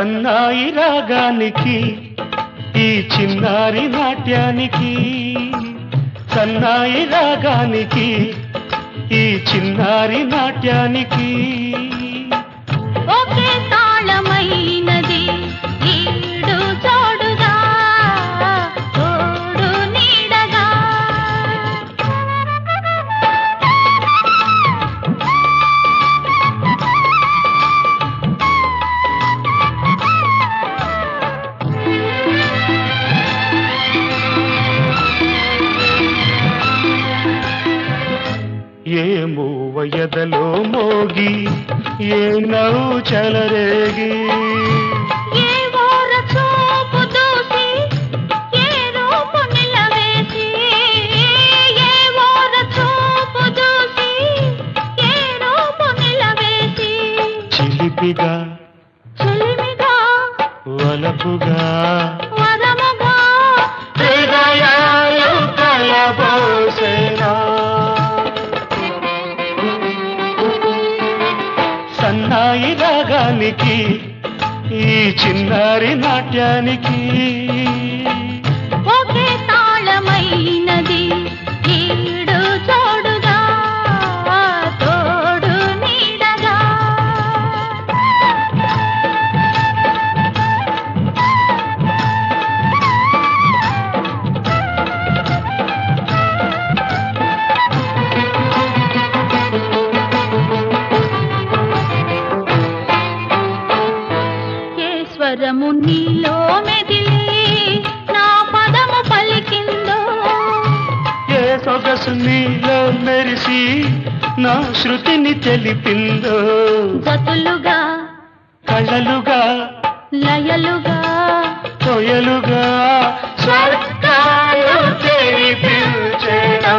సన్నాయి రాగానికి ఈ చిన్నారి నాట్యానికి సన్నాయి రాగానికి ఈ చిన్నారి నాట్యానికి ఒకే తాళమైనది ఈడు చోడుగా తోడు నీడగా ఏ మూవయదలో మోగి ఏ నవ్వు చెలరేగి ఏ ఓర చూపు దూసి ఏ రూపు నిలవేసి ఏ ఓర చూపు దూసి ఏ రూపు నిలవేసి చిలిపిగా చెలిమిగా వలపుగా వరముగా హృదయాలు కలబోసేనా సన్నాయి రాగానికి ఈ చిన్నారి నాట్యానికి ఒకే తాళమైనది ఈడు తోడుగా తోడు నీడగా ఏ స్వరము నీలో మెదిలి నా పదము పలికిందో ఏ సొగసు నీలో మెరిసి నా శృతిని తెలిపిందో జతులుగా కళ్ళలుగా లయలుగా కొయలుగా స్వర్గాలు తెరిపించేనా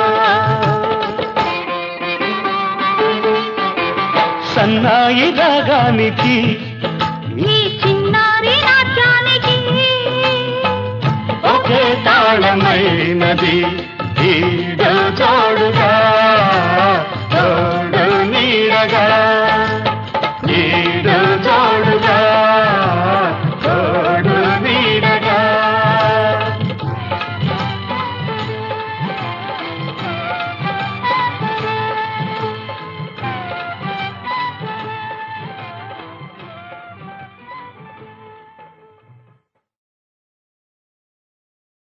సన్నాయి రాగానికి ఈ చిన్నారి నాట్యానికి ఒకే తాళమైనది